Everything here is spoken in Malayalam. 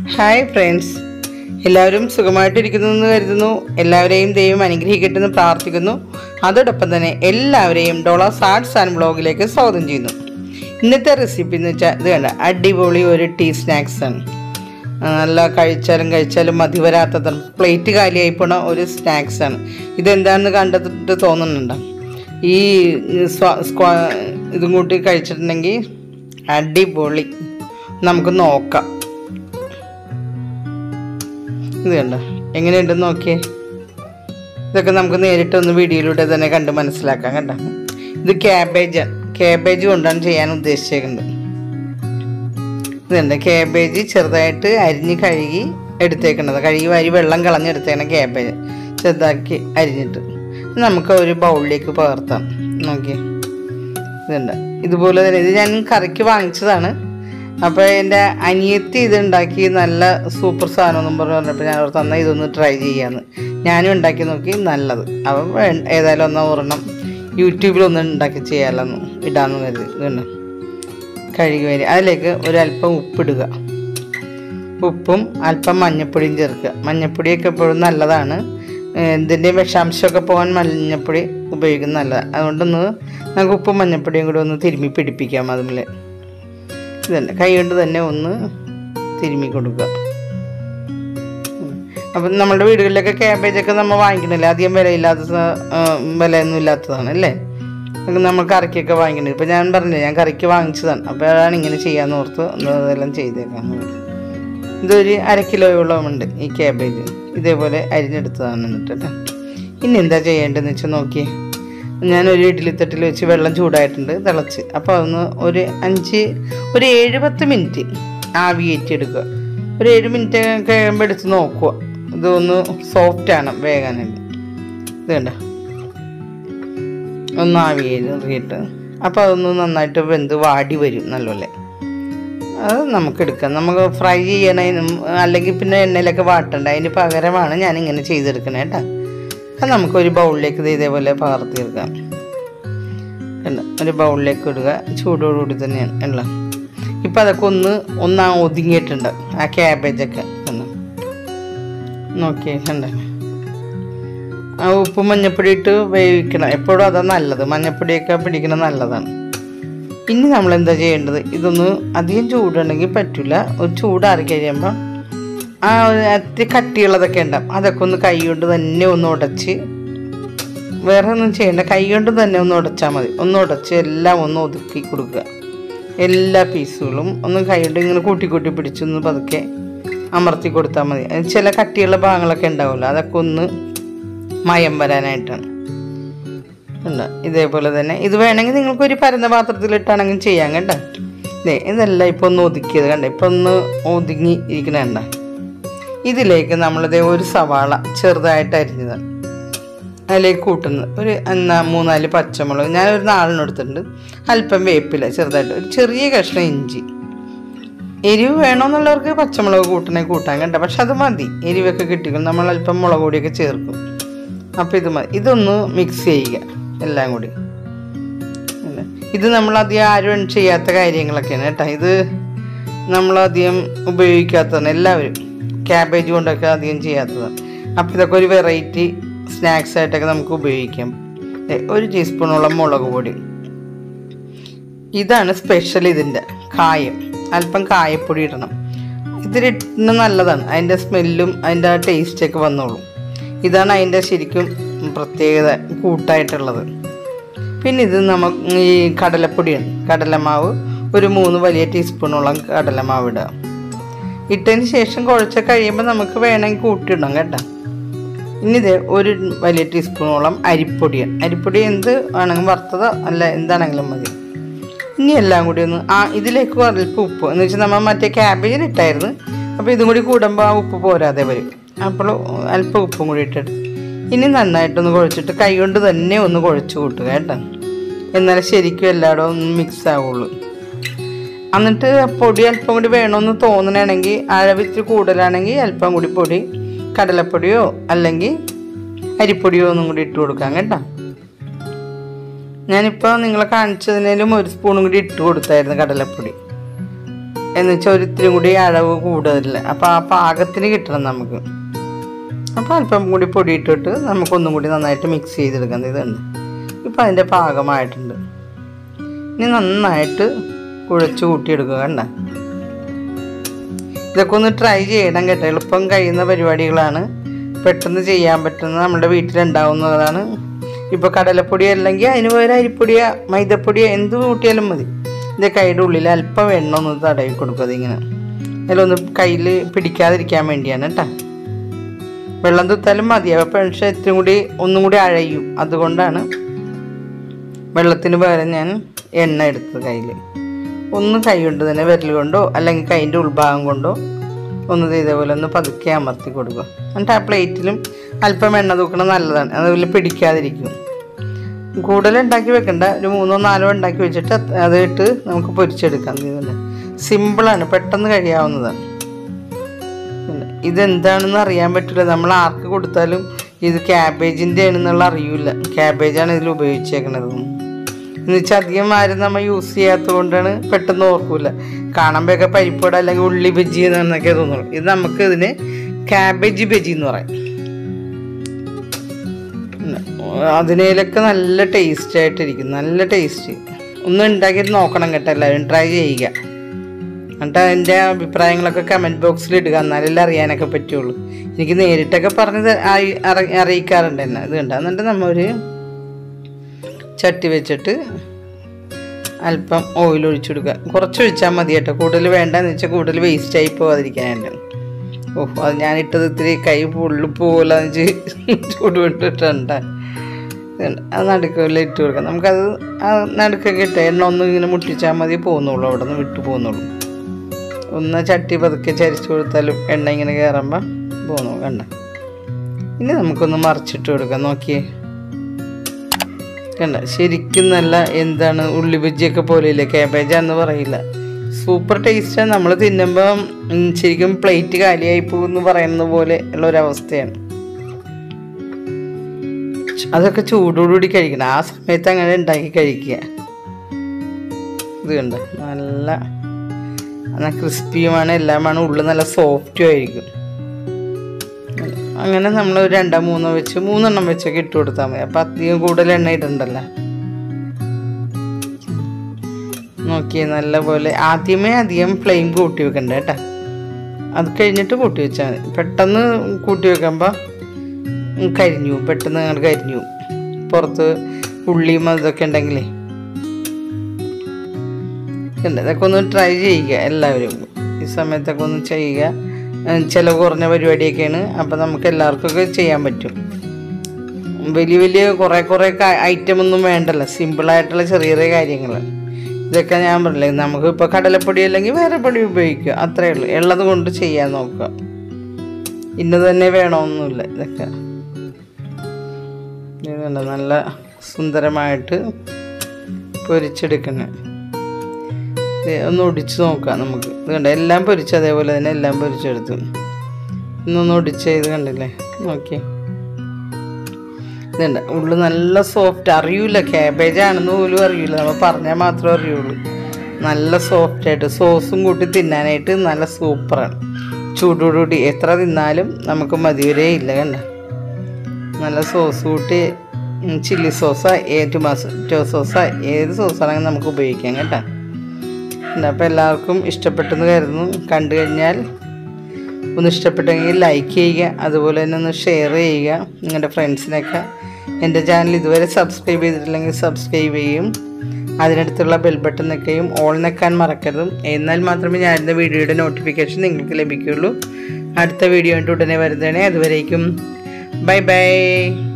ഹായ് ഫ്രണ്ട്സ് എല്ലാവരും സുഖമായിട്ടിരിക്കുന്നു എന്ന് കരുതുന്നു എല്ലാവരെയും ദൈവം അനുഗ്രഹിക്കട്ടെ എന്ന് പ്രാർത്ഥിക്കുന്നു അതോടൊപ്പം തന്നെ എല്ലാവരെയും ഡോളാസ് ആർട്സ് ആൻഡ് ബ്ലോഗിലേക്ക് സ്വാഗതം ചെയ്യുന്നു ഇന്നത്തെ റെസിപ്പി എന്ന് വെച്ചാൽ ഇത് കണ്ട അടിപൊളി ഒരു ടീ സ്നാക്സ് ആണ് ആ, നല്ല കഴിച്ചാലും കഴിച്ചാലും മതി വരാത്ത പ്ലേറ്റ് കാലിയായി പോണ ഒരു സ്നാക്സ് ആണ് ഇതെന്താണെന്ന് കണ്ടിട്ട് തോന്നുന്നുണ്ടോ ഈ സ്വ- സ്ക്വാ ഇതും കൂട്ടി കഴിച്ചിട്ടുണ്ടെങ്കിൽ അടിപൊളി നമുക്ക് നോക്കാം ഇത് കണ്ടോ എങ്ങനെയുണ്ടെന്ന് നോക്കിയേ ഇതൊക്കെ നമുക്ക് നേരിട്ട് ഒന്ന് വീഡിയോയിലൂടെ തന്നെ കണ്ട് മനസ്സിലാക്കാം കണ്ടോ ഇത് ക്യാബേജ് ക്യാബേജ് കൊണ്ടാണ് ചെയ്യാൻ ഉദ്ദേശിച്ചേക്കുന്നത് ഇതുണ്ട് ക്യാബേജ് ചെറുതായിട്ട് അരിഞ്ഞ് കഴുകി എടുത്തേക്കണത് കഴുകി വാരി വെള്ളം കളഞ്ഞെടുത്തേക്കണ ക്യാബേജ് ചെറുതാക്കി അരിഞ്ഞിട്ട് ഇത് നമുക്ക് ഒരു ബൗളിലേക്ക് പകർത്താം നോക്കി ഇതുണ്ട് ഇതുപോലെ തന്നെ ഇത് ഞാൻ കറിക്ക് വാങ്ങിച്ചതാണ് അപ്പോൾ എൻ്റെ അനിയത്തി ഇത് ഉണ്ടാക്കി നല്ല സൂപ്പർ സാധനം എന്നും പറഞ്ഞ് പറഞ്ഞപ്പോൾ ഞാൻ അവർ തന്ന ഇതൊന്ന് ട്രൈ ചെയ്യാമെന്ന് ഞാനും ഉണ്ടാക്കി നോക്കി നല്ലത് അപ്പം വേ- ഏതായാലും ഒന്നാ ഒരെണ്ണം യൂട്യൂബിലൊന്ന് ഉണ്ടാക്കി ചെയ്യാമല്ലോ ഇടാമെന്ന് കരുതി ഇതുണ്ട് കഴുകി വരി അതിലേക്ക് ഒരല്പം ഉപ്പിടുക ഉപ്പും അല്പം മഞ്ഞപ്പൊടിയും ചേർക്കുക മഞ്ഞപ്പൊടിയൊക്കെ എപ്പോഴും നല്ലതാണ് എന്തിൻ്റെയും വിഷാംശമൊക്കെ പോകാൻ മഞ്ഞപ്പൊടി ഉപയോഗിക്കുന്നത് നല്ലതാണ് അതുകൊണ്ടൊന്ന് നമുക്ക് ഉപ്പും മഞ്ഞപ്പൊടിയും കൂടി ഒന്ന് തിരുമ്മി പിടിപ്പിക്കാം അതുപോലെ ഇതന്നെ കൈ കൊണ്ട് തന്നെ ഒന്ന് തിരുമ്മി കൊടുക്കുക ഉം. അപ്പം നമ്മുടെ വീടുകളിലൊക്കെ ക്യാബേജൊക്കെ നമ്മൾ വാങ്ങിക്കണില്ല അധികം വിലയില്ലാത്ത സ- ആ, വിലയൊന്നും ഇല്ലാത്തതാണ് അല്ലേ അതൊക്കെ നമ്മൾ കറിക്കൊക്കെ വാങ്ങിക്കുന്നത് ഇപ്പം ഞാൻ പറഞ്ഞില്ലേ ഞാൻ കറിക്ക് വാങ്ങിച്ചതാണ് അപ്പോൾ അതാണ് ഇങ്ങനെ ചെയ്യാമെന്ന് ഓർത്ത് ഒന്ന് അതെല്ലാം ചെയ്തേക്കാം ഇതൊരു അര കിലോയോളമുണ്ട് ഈ ക്യാബേജ് ഇതേപോലെ അരിഞ്ഞെടുത്തതാണ് എന്നിട്ട് കേട്ടോ ഇനി എന്താ ചെയ്യേണ്ടതെന്ന് വെച്ചാൽ നോക്കിയേ ഞാനൊരു ഇഡ്ഡലിത്തട്ടിൽ വെച്ച് വെള്ളം ചൂടായിട്ടുണ്ട് തിളച്ച് അപ്പോൾ അതൊന്ന് ഒരു അഞ്ച് ഒരു ഏഴ് പത്ത് മിനിറ്റ് ആവി കയറ്റിയെടുക്കുക ഒരു ഏഴ് മിനിറ്റ് കഴിയുമ്പോൾ എടുത്ത് നോക്കുക ഇതൊന്ന് സോഫ്റ്റ് ആണ് വേകാനായിട്ട് ഇത് കണ്ട ഒന്ന് ആവി കയറിയിട്ട് അപ്പോൾ അതൊന്ന് നന്നായിട്ട് വെന്ത് വാടി വരും നല്ലപോലെ അത് നമുക്ക് എടുക്കാം നമുക്ക് ഫ്രൈ ചെയ്യണതിനും അല്ലെങ്കിൽ പിന്നെ എണ്ണയിലൊക്കെ വാട്ടണ്ട അതിന് പകരമാണ് ഞാൻ ഇങ്ങനെ ചെയ്തെടുക്കണേ കേട്ടോ അത് നമുക്കൊരു ബൗളിലേക്ക് ഇത് ഇതേപോലെ പകർത്തിയെടുക്കാം കണ്ടോ? ഒരു ബൗളിലേക്ക് ഇടുക ചൂടോടുകൂടി തന്നെയാണ് എണ്ണ ഇപ്പം അതൊക്കെ ഒന്ന് ഒന്നാ ഒതുങ്ങിയിട്ടുണ്ട് ആ ക്യാബേജൊക്കെ കണ്ടോ നോക്കിയേ കണ്ടോ ആ ഉപ്പും മഞ്ഞപ്പൊടി ഇട്ട് വേവിക്കണം എപ്പോഴും അതാ നല്ലത് മഞ്ഞപ്പൊടിയൊക്കെ പിടിക്കണം നല്ലതാണ് ഇനി നമ്മൾ എന്താ ചെയ്യേണ്ടത് ഇതൊന്ന് അധികം ചൂടുണ്ടെങ്കിൽ പറ്റില്ല ഒരു ചൂടാറി കഴിയുമ്പോൾ ആ ഒരു അത്തി കട്ടിയുള്ളതൊക്കെ ഉണ്ടാവും അതൊക്കെ ഒന്ന് കൈ കൊണ്ട് തന്നെ ഒന്ന് ഉടച്ച് വേറെ ഒന്നും ചെയ്യണ്ട കൈ കൊണ്ട് തന്നെ ഒന്ന് ഉടച്ചാൽ മതി ഒന്ന് ഉടച്ച് എല്ലാം ഒന്ന് ഒതുക്കി കൊടുക്കുക എല്ലാ പീസുകളും ഒന്ന് കൈ കൊണ്ട് ഇങ്ങനെ കൂട്ടി കൂട്ടി പിടിച്ചൊന്ന് പതുക്കെ അമർത്തി കൊടുത്താൽ മതി അത് ചില കട്ടിയുള്ള ഭാഗങ്ങളൊക്കെ ഉണ്ടാവുമല്ലോ അതൊക്കെ ഒന്ന് മയം വരാനായിട്ടാണ് ഉണ്ട് ഇതേപോലെ തന്നെ ഇത് വേണമെങ്കിൽ നിങ്ങൾക്ക് ഒരു പരന്ന പാത്രത്തിലിട്ടാണെങ്കിൽ ചെയ്യാം കേട്ടോ ഇതേ ഇതെല്ലാം ഇപ്പോൾ ഒന്ന് ഒതുക്കിയത് കണ്ട ഇപ്പം ഒന്ന് ഒതുങ്ങി ഇരിക്കണ കണ്ട ഇതിലേക്ക് നമ്മളിതേ ഒരു സവാള ചെറുതായിട്ട് അരിഞ്ഞതാണ് അതിലേക്ക് കൂട്ടുന്നത് ഒരു എന്നാ മൂന്നാല് പച്ചമുളക് ഞാൻ ഒരു നാളിന് എടുത്തിട്ടുണ്ട് അല്പം വേപ്പില ചെറുതായിട്ട് ഒരു ചെറിയ കഷ്ണം ഇഞ്ചി എരിവ് വേണമെന്നുള്ളവർക്ക് പച്ചമുളക് കൂട്ടണേ കൂട്ടാൻ കണ്ട പക്ഷെ അത് മതി എരിവൊക്കെ കിട്ടിക്കും നമ്മൾ അല്പം മുളക് പൊടിയൊക്കെ ചേർക്കും അപ്പോൾ ഇത് മതി ഇതൊന്ന് മിക്സ് ചെയ്യുക എല്ലാം കൂടി അല്ലേ? ഇത് നമ്മൾ അധികം ആരും ചെയ്യാത്ത കാര്യങ്ങളൊക്കെയാണ് കേട്ടോ ഇത് നമ്മളധികം ഉപയോഗിക്കാത്തതാണ് എല്ലാവരും ക്യാബേജ് കൊണ്ടൊക്കെ അധികം ചെയ്യാത്തതാണ് അപ്പോൾ ഇതൊക്കെ ഒരു വെറൈറ്റി സ്നാക്സ് ആയിട്ടൊക്കെ നമുക്ക് ഉപയോഗിക്കാം ദേ, ഒരു ടീസ്പൂണോളം മുളക് പൊടി ഇതാണ് സ്പെഷ്യൽ ഇതിൻ്റെ കായം അല്പം കായപ്പൊടി ഇടണം ഇതിലിട്ടുന്ന നല്ലതാണ് അതിൻ്റെ സ്മെല്ലും അതിൻ്റെ ടേസ്റ്റൊക്കെ വന്നോളും ഇതാണ് അതിൻ്റെ ശരിക്കും പ്രത്യേകത കൂട്ടായിട്ടുള്ളത് പിന്നെ ഇത് നമുക്ക് ഈ കടലപ്പൊടിയാണ് കടലമാവ് ഒരു മൂന്ന് വലിയ ടീസ്പൂണോളം കടലമാവ് ഇടുക ഇട്ടതിന് ശേഷം കുഴച്ച് കഴിയുമ്പോൾ നമുക്ക് വേണമെങ്കിൽ കൂട്ടിയിടാം കേട്ടോ ഇനി ഇത് ഒരു വലിയ ടീസ്പൂണോളം അരിപ്പൊടിയാണ് അരിപ്പൊടി എന്ത് വേണമെങ്കിൽ വറുത്തതോ അല്ല എന്താണെങ്കിലും മതി ഇനി എല്ലാം കൂടി ഒന്ന് ആ ഇതിലേക്ക് അല്പം ഉപ്പ് എന്ന് വെച്ചാൽ നമ്മൾ മറ്റേ ക്യാബേജിൽ ഇട്ടായിരുന്നു അപ്പോൾ ഇതും കൂടി കൂടുമ്പോൾ ആ ഉപ്പ് പോരാതെ വരും അപ്പോൾ അല്പം ഉപ്പും കൂടി ഇട്ടിട്ട് ഇനി നന്നായിട്ടൊന്ന് കുഴച്ചിട്ട് കൈ കൊണ്ട് തന്നെ ഒന്ന് കുഴച്ച് കൂട്ടുക കേട്ടോ എന്നാലേ ശരിക്കും എല്ലായിടവും ഒന്ന് മിക്സ് ആവുള്ളൂ എന്നിട്ട് പൊടി അല്പം കൂടി വേണമെന്ന് തോന്നണമെങ്കിൽ അഴവിച്ച് കൂടുതലാണെങ്കിൽ അല്പം കൂടി പൊടി കടലപ്പൊടിയോ അല്ലെങ്കിൽ അരിപ്പൊടിയോ ഒന്നും കൂടി ഇട്ട് കൊടുക്കാം കേട്ടോ ഞാനിപ്പോൾ നിങ്ങളെ കാണിച്ചതിനേലും ഒരു സ്പൂണും കൂടി ഇട്ട് കൊടുത്തായിരുന്നു കടലപ്പൊടി എന്ന് വെച്ചാൽ ഒരിത്തിരി കൂടി അളവ് കൂടുതലില്ല അപ്പോൾ ആ പാകത്തിന് കിട്ടണം നമുക്ക് അപ്പോൾ അല്പം കൂടി പൊടി ഇട്ടിട്ട് നമുക്കൊന്നും കൂടി നന്നായിട്ട് മിക്സ് ചെയ്തെടുക്കാം ഇതുണ്ട് ഇപ്പോൾ അതിൻ്റെ പാകമായിട്ടുണ്ട് ഇനി നന്നായിട്ട് കുഴച്ച് കൂട്ടിയെടുക്കുക കണ്ട ഇതൊക്കെ ഒന്ന് ട്രൈ ചെയ്യണം കേട്ടോ എളുപ്പം കഴിയുന്ന പരിപാടികളാണ് പെട്ടെന്ന് ചെയ്യാൻ പറ്റുന്ന നമ്മുടെ വീട്ടിലുണ്ടാവുന്നതാണ് ഇപ്പോൾ കടലപ്പൊടി അല്ലെങ്കിൽ അതിന് പകരം അരിപ്പൊടിയോ മൈദപ്പൊടിയോ എന്ത് കൂട്ടിയാലും മതി ഇതിൻ്റെ കൈയുടെ ഉള്ളിൽ അല്പം എണ്ണ ഒന്ന് തടവി കൊടുക്കുക അതിങ്ങനെ അതിലൊന്ന് കയ്യിൽ പിടിക്കാതിരിക്കാൻ വേണ്ടിയാണ് കേട്ടോ വെള്ളം തുത്താലും മതിയാവും പക്ഷേ ഇത്തിരി കൂടി ഒന്നും കൂടി അഴയും അതുകൊണ്ടാണ് വെള്ളത്തിന് പകരം ഞാൻ എണ്ണ എടുത്തത് കയ്യിൽ ഒന്ന് കൈ കൊണ്ട് തന്നെ വിരൽ കൊണ്ടോ അല്ലെങ്കിൽ കൈൻ്റെ ഉൾഭാഗം കൊണ്ടോ ഒന്ന് ഇതേപോലെ ഒന്ന് പതുക്കെ അമർത്തി കൊടുക്കുക എന്നിട്ട് ആ പ്ലേറ്റിലും അല്പം എണ്ണ തൂക്കണം നല്ലതാണ് അതുപോലെ പിടിക്കാതിരിക്കും കൂടുതൽ ഉണ്ടാക്കി വെക്കണ്ട ഒരു മൂന്നോ നാലോ ഉണ്ടാക്കി വെച്ചിട്ട് അത് അത് ഇട്ട് നമുക്ക് പൊരിച്ചെടുക്കാം ഇതിന് സിമ്പിളാണ് പെട്ടെന്ന് കഴിയാവുന്നതാണ് പിന്നെ ഇതെന്താണെന്ന് അറിയാൻ പറ്റില്ല നമ്മൾ ആർക്ക് കൊടുത്താലും ഇത് ക്യാബേജിൻ്റെ ആണെന്നുള്ള അറിയില്ല ക്യാബേജാണ് ഇതിൽ ഉപയോഗിച്ചേക്കണത് എന്ന് വെച്ചാൽ അധികം ആരും നമ്മൾ യൂസ് ചെയ്യാത്തത് കൊണ്ടാണ് പെട്ടെന്ന് ഓർക്കൂല കാണുമ്പോഴൊക്കെ പരിപ്പോട അല്ലെങ്കിൽ ഉള്ളി ബജി എന്നൊക്കെ തോന്നുള്ളൂ ഇത് നമുക്ക് ഇതിന് ക്യാബേജ് ബജി എന്ന് പറയും അതിനേലൊക്കെ നല്ല ടേസ്റ്റ് ആയിട്ടിരിക്കും നല്ല ടേസ്റ്റ് ഒന്ന് ഉണ്ടാക്കിയിട്ട് നോക്കണം കേട്ടോ എല്ലാവരും ട്രൈ ചെയ്യുക എന്നിട്ട് അതിൻ്റെ അഭിപ്രായങ്ങളൊക്കെ കമൻറ്റ് ബോക്സിൽ ഇടുക എന്നാലല്ലേ അറിയാനൊക്കെ പറ്റുള്ളൂ എനിക്ക് നേരിട്ടൊക്കെ പറഞ്ഞ് ത- അറി- അറി- അറിയിക്കാറുണ്ട് എന്നെ ഇത് കണ്ട എന്നിട്ട് നമ്മൾ ഒരു ചട്ടി വെച്ചിട്ട് അല്പം ഓയിൽ ഒഴിച്ചു കൊടുക്കുക കുറച്ച് ഒഴിച്ചാൽ മതി കേട്ടോ കൂടുതൽ വേണ്ടെന്ന് വെച്ചാൽ കൂടുതൽ വേസ്റ്റ് ആയി പോകാതിരിക്കാനായിട്ട് ഓഹ് അത് ഞാൻ ഇട്ടത് ഇത്തിരി കൈ പൊള്ളു പോലെ ചൂട് കൊണ്ടിട്ടുണ്ട് അത് നടുക്കിൽ ഇട്ട് കൊടുക്കാം നമുക്കത് ആ നടുക്കൊക്കെ ഇട്ട് എണ്ണ ഒന്ന് ഇങ്ങനെ മുട്ടിച്ചാൽ മതി പോകുന്നുള്ളൂ അവിടെ നിന്ന് വിട്ടു പോകുന്നുള്ളൂ ഒന്ന് ചട്ടി പതുക്കെ ചരിച്ചു കൊടുത്താലും എണ്ണ ഇങ്ങനെ കയറുമ്പോൾ പോന്നു കണ്ട ഇനി നമുക്കൊന്ന് മറിച്ചിട്ട് കൊടുക്കാം നോക്കിയേ കണ്ട ശരിക്കും നല്ല എന്താണ് ഉള്ളി ബജ്ജിയൊക്കെ പോലെയില്ലേ ക്യാബേജാന്ന് പറയില്ല സൂപ്പർ ടേസ്റ്റാണ് നമ്മൾ തിന്നുമ്പോൾ ഉം, ശരിക്കും പ്ലേറ്റ് കാലിയായി പോകുമെന്ന് പറയുന്നത് പോലെ ഉള്ള ഒരവസ്ഥയാണ് അതൊക്കെ ചൂടോടുകൂടി കഴിക്കണം ആ സമയത്ത് അങ്ങനെ ഉണ്ടാക്കി കഴിക്കുക ഇത് കണ്ട നല്ല നല്ല ക്രിസ്പിയുമാണ് എല്ലാമാണ് ഉള്ളിൽ നല്ല സോഫ്റ്റും ആയിരിക്കും അങ്ങനെ നമ്മൾ ഒരു രണ്ടോ മൂന്നോ വെച്ച് മൂന്നെണ്ണം വെച്ചൊക്കെ ഇട്ട് കൊടുത്താൽ മതി അപ്പം അധികം കൂടുതൽ എണ്ണ ഇടണ്ടല്ലോ നോക്കിയേ നല്ലപോലെ ആദ്യമേ അധികം ഫ്ലെയിം കൂട്ടി വെക്കണ്ട കേട്ടോ അത് കഴിഞ്ഞിട്ട് കൂട്ടി വെച്ചാൽ മതി പെട്ടെന്ന് കൂട്ടി വെക്കുമ്പോൾ കരിഞ്ഞു പോകും. പെട്ടെന്ന് അങ്ങോട്ട് കരിഞ്ഞു പോകും. പുറത്ത് ഉള്ളിയും അതൊക്കെ ഉണ്ടെങ്കിലേ ഉണ്ട് ഇതൊക്കെ ഒന്ന് ട്രൈ ചെയ്യുക എല്ലാവരും ഈ സമയത്തൊക്കെ ഒന്ന് ചെയ്യുക ഏഹ് ചിലവ് കുറഞ്ഞ പരിപാടിയൊക്കെയാണ് അപ്പം നമുക്ക് എല്ലാവർക്കൊക്കെ ചെയ്യാൻ പറ്റും വലിയ വലിയ കുറേ കുറേ ഐറ്റം ഒന്നും വേണ്ടല്ലോ സിമ്പിളായിട്ടുള്ള ചെറിയ ചെറിയ കാര്യങ്ങൾ ഇതൊക്കെ ഞാൻ പറഞ്ഞില്ലേ നമുക്ക് ഇപ്പോൾ കടലപ്പൊടി അല്ലെങ്കിൽ വേറെ പൊടി ഉപയോഗിക്കുക അത്രയേ ഉള്ളൂ ഉള്ളത് കൊണ്ട് ചെയ്യാൻ നോക്കുക ഇന്നത് തന്നെ വേണമെന്നൊന്നുമില്ല ഇതൊക്കെ ഇത് കണ്ടോ നല്ല സുന്ദരമായിട്ട് പൊരിച്ചെടുക്കുന്നത് ഇത് ഒന്ന് ഒടിച്ച് നോക്കാം നമുക്ക് ഇത് കണ്ട എല്ലാം പൊരിച്ച് അതേപോലെ തന്നെ എല്ലാം പൊരിച്ചെടുത്തു ഇന്നൊന്ന് ഒടിച്ച് ഇത് കണ്ടില്ലേ നോക്കി ഇതുണ്ട് ഉള്ളു നല്ല സോഫ്റ്റ് അറിയൂല ക്യാബേജ് ആണെന്ന് പോലും അറിയൂല നമ്മൾ പറഞ്ഞാൽ മാത്രമേ അറിയുള്ളൂ നല്ല സോഫ്റ്റ് ആയിട്ട് സോസും കൂട്ടി തിന്നാനായിട്ട് നല്ല സൂപ്പറാണ് ചൂടോടുകൂടി എത്ര തിന്നാലും നമുക്ക് മതിവരേ ഇല്ല കണ്ട നല്ല സോസ് കൂട്ടി ചില്ലി സോസാ ഏ ടൊമാറ്റോ സോസാ ഏത് സോസാണെങ്കിലും നമുക്ക് ഉപയോഗിക്കാം കേട്ടോ അപ്പോൾ എല്ലാവർക്കും ഇഷ്ടപ്പെട്ടെന്ന് കരുതുന്നു കണ്ടു കഴിഞ്ഞാൽ ഒന്ന് ഇഷ്ടപ്പെട്ടെങ്കിൽ ലൈക്ക് ചെയ്യുക അതുപോലെ തന്നെ ഒന്ന് ഷെയർ ചെയ്യുക നിങ്ങളുടെ ഫ്രണ്ട്സിനൊക്കെ എൻ്റെ ചാനൽ ഇതുവരെ സബ്സ്ക്രൈബ് ചെയ്തിട്ടില്ലെങ്കിൽ സബ്സ്ക്രൈബ് ചെയ്യും അതിനടുത്തുള്ള ബെൽ ബട്ടൺ നിൽക്കുകയും ഓൾ നിൽക്കാൻ മറക്കരുതും എന്നാൽ മാത്രമേ ഞാനിൻ്റെ വീഡിയോയുടെ നോട്ടിഫിക്കേഷൻ നിങ്ങൾക്ക് ലഭിക്കുകയുള്ളൂ അടുത്ത വീഡിയോ ആയിട്ട് ഉടനെ വരുന്നതാണ് അതുവരേക്കും ബൈ ബൈ